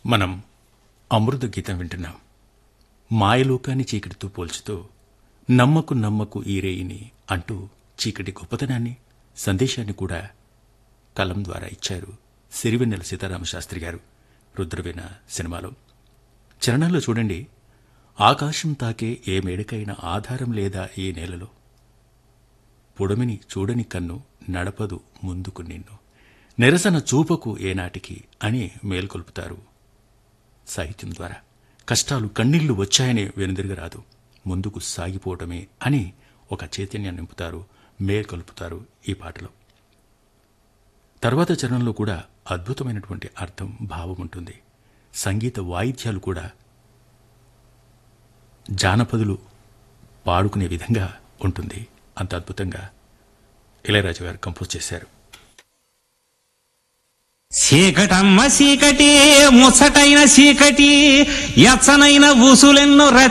మనం అమృత గీతం వింటున్నాం మాయలోకాన్ని చీకటితో పోల్చుతూ నమ్మకు నమ్మకు ఈ రేయిని అంటూ చీకటి గొప్పతనాన్ని సందేశాన్ని కూడా కలం ద్వారా ఇచ్చారు సిరివెన్నెల సీతారామ శాస్త్రి గారు రుద్రవీణ సినిమాలో చరణంలో చూడండి ఆకాశం తాకే ఏ మేడకైనా ఆధారం లేదా ఈ నేలలో పొడమిని చూడని కన్ను నడపదు ముందుకు నిన్ను నిరసన చూపకు ఏనాటికి అని మేల్కొల్పుతారు సాహిత్యం ద్వారా కష్టాలు కన్నీళ్లు వచ్చాయని వెనుదిరగరాదు ముందుకు సాగిపోవటమే అని ఒక చైతన్యాన్ని నింపుతారు మేల్కొల్పుతారు ఈ పాటలో తర్వాత చరణంలో కూడా అద్భుతమైనటువంటి అర్థం భావం ఉంటుంది సంగీత వాయిద్యాలు కూడా జానపదులు పాడుకునే విధంగా ఉంటుంది అంత అద్భుతంగా ఇళయరాజు గారు కంపోజ్ చేశారు చీకటమ్మ చీకటి ముచ్చటైన చీకటి ఎచ్చనైన ఊసులెన్నో